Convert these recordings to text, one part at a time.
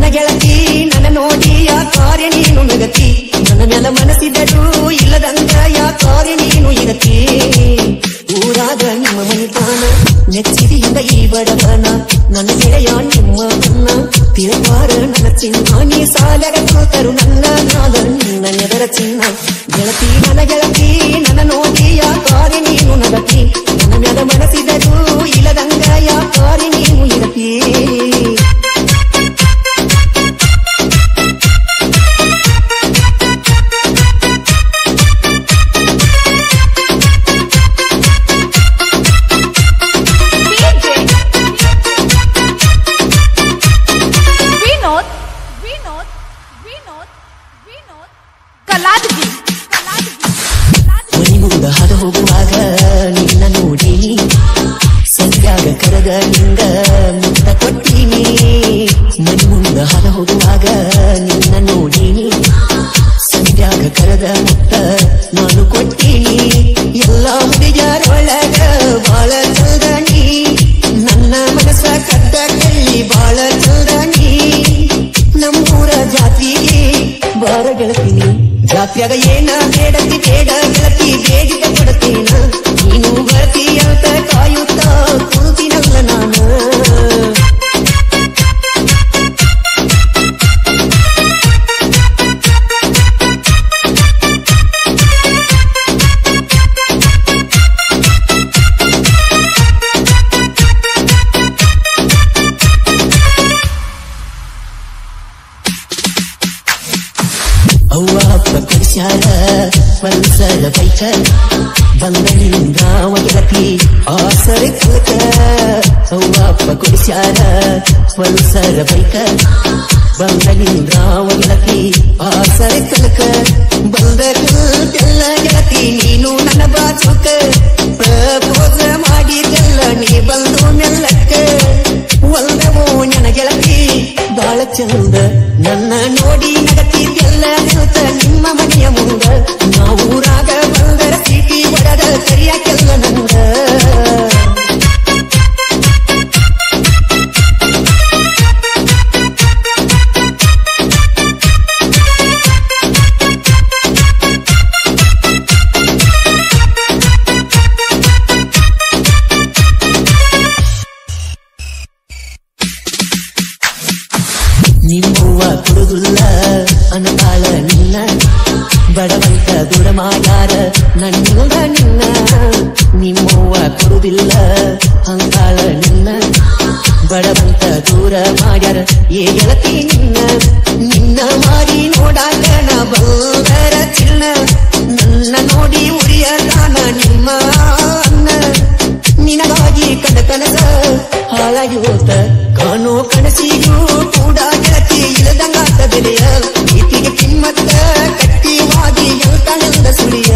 ಗೆಳತಿ ನನ್ನ ನೋಡಿ ಯಾ ಕಾರ್ಯ ನೀನು ನಗತಿ ನನ್ನ ಮ್ಯಾಲ ಮನಸ್ಸಿದರು ಇಲ್ಲದಂಗ ಯಾ ಕಾರ್ಯ ನೀನು ಇರತಿ ಊರಾಗ ನಿಮ್ಮ ಮೈದಾನ ನೆಚ್ಚಿದೆಯಿಂದ ಈ ಬಡವನ ನನ್ನ ಗೆಳೆಯ ನಿಮ್ಮ ಅನ್ನ ತಿರುವಾರ ನನ್ನ ಚಿನ್ನ ನೀ ಸಾಲಗ ಕೂತರು ನನ್ನ ನಾದ ನಿನ್ನ ನೆದರ ಚಿನ್ನ ಗೆಳತಿ ನನ್ನ ಗೆಳತಿ ನನ್ನ ನೋಡಿ ಯಾ ಕಾರ್ಯ ನೀನು ನಗತಿ ನನ್ನ ಮ್ಯಾಲ ಮನಸ್ಸಿದರು ಇಲ್ಲದಂಗ ಯಾ ಕಾರ್ಯ ನೀನು ಇರತಿ ವಿನೋದ್ ವಿನೋದ್ ವಿನೋದ್ ವಿನೋದ್ ಕಲಾದಗಿ ಕಲಾದಗಿ ಮನಿ ಮುಂದ ಹದ ಹೋಗುವಾಗ ನಿನ್ನ ನೋಡಿ ಸಂಧ್ಯಾಗ ಕರೆದ ನಿಂಗ ಮುತ್ತ ಕೊಟ್ಟೀನಿ ಮನಿ ಮುಂದ ಹದ ಹೋಗುವಾಗ ನಿನ್ನ ನೋಡಿ ಸಂಧ್ಯಾಗ ಕರೆದ ಮುತ್ತ ನಾನು ಕೊಟ್ಟೀನಿ ಎಲ್ಲ ಹುಡುಗಿಯರೊಳಗ ಬಾಳ ಚಲ್ದಣಿ ನನ್ನ ಮನಸ್ಸ ಕದ್ದ ಕಳ್ಳಿ ಬಾಳ ಚಲ್ದಣಿ ನಮ್ಮೂರ ಜಾತಿಗೆ ಬಾರ ಗೆಳತೀನಿ ಜಾತ್ಯಾಗ ಏನ ಬೇಡತಿ ಬೇಡ ಗೆಳತಿ ಬೇಡಿದ ಕೊಡತೇನ ನೀನು ಬರ್ತಿ ಅಂತ ಕಾಯುತ್ತ ಕೂತಿನಲ್ಲ ನಾನು ಅವ್ವ ಅಪ್ಪ ಕೊಡಿಸ್ಯಾರ ಪಲ್ಸರ ಬೈಕ ಬಂದನಿಂದ ಗೆಳತಿ ಆಸರ ಕಲಕ ಅವ್ವ ಅಪ್ಪ ಕೊಡಿಸ್ಯಾರ ಪಲ್ಸರ ಬೈಕ ಬಂದನಿಂದ ಗೆಳತಿ ಆಸರ ಕಲಕ ಬಂದ ಎಲ್ಲ ಗೆಳತಿ ನೀನು ನನ್ನ ಬಾಚುಕ ಪ್ರಪೋಸ ಮಾಡಿದೆಲ್ಲ ನೀ ಬಂದು ಮೆಲ್ಲಕ್ಕ ಒಲ್ದವೋ ನನ್ನ ಗೆಳತಿ ಬಾಳ ಚಂದ ನನ್ನ ನೋಡಿ ನಗತಿದ್ದೆಲ್ಲ ನಿಲ್ತ ನಿಮ್ಮ ಮನೆಯ ಮುಂದ ನಾವೂರಾಗ ಬಂದರ ಸಿಟಿ ಒಡದ ಕರಿಯಾಕೆಲ್ಲ ನಂದ ನಿಮ್ಮವ್ವ ಕೊಡುದಿಲ್ಲ ಅನತಾಳ ನಿನ್ನ ಬಡವಂತ ದುಡ ಮಾಡ್ಯಾರ ನನ್ನಿಂದ ನಿನ್ನ ನಿಮ್ಮವ್ವ ಕೊಡುದಿಲ್ಲ ಅಂತಾಳ ನಿನ್ನ ಬಡವಂತ ದೂರ ಮಾಡ್ಯಾರ ಏ ಗೆಳತಿ ನಿನ್ನ ನಿನ್ನ ಮಾರಿ ನೋಡಾಕ ನಾ ಬಂದರ ಚಿನ್ನ ನನ್ನ ನೋಡಿ ಉರಿಯದಾನ ನಿಮ್ಮ ಅನ್ನ ನಿನಗಾಗಿ ಕಂಡ ಕನಸ ಹಾಳಾಗಿ ಹೋತ ಕಾಣೋ ಕನಸಿಗೂ ಕೂಡ ಗೆಳತಿ ಇಲ್ಲದಂಗಾತ ಬೆಲೆಯ ಪ್ರೀತಿಗೆ ಕಿಮ್ಮತ್ತ ಕಟ್ಟಿವಾಗಿ ಎಲ್ತಾನೆಂದ ಸುಳಿಯ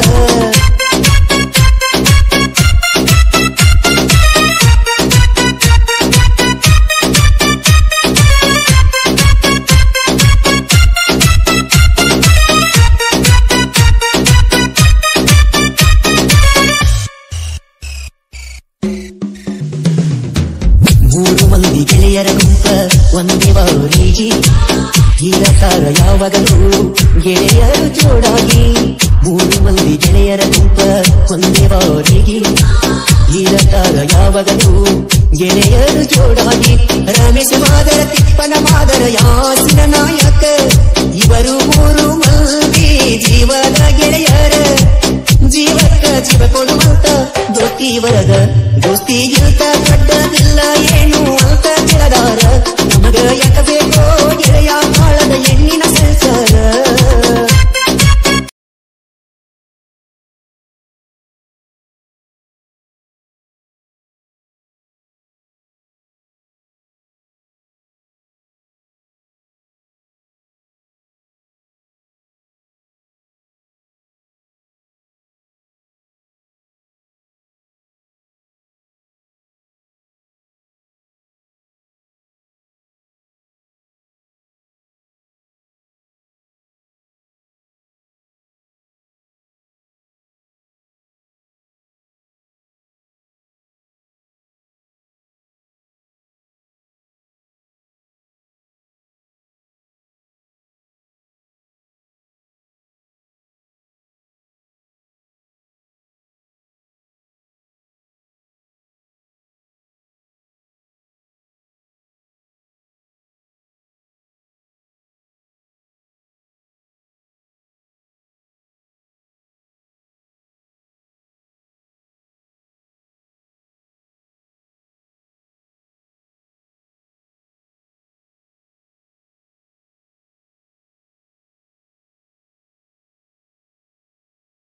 ಮೂರು ಮಂದಿ ಗೆಳೆಯರ ಗುಂಪ ಒಂದೇ ಬಾರಿಗೆ ಇರತಾರ ಯಾವಾಗಲೂ ಗೆಳೆಯರು ಜೋಡಾಗಿ ಮೂರು ಮಂದಿ ಗೆಳೆಯರ ಗುಂಪ ಒಂದೇ ಬಾರಿಗೆ ಇರತಾರ ಯಾವಾಗಲೂ ಗೆಳೆಯರು ಜೋಡಾಗಿ ರಮೇಶ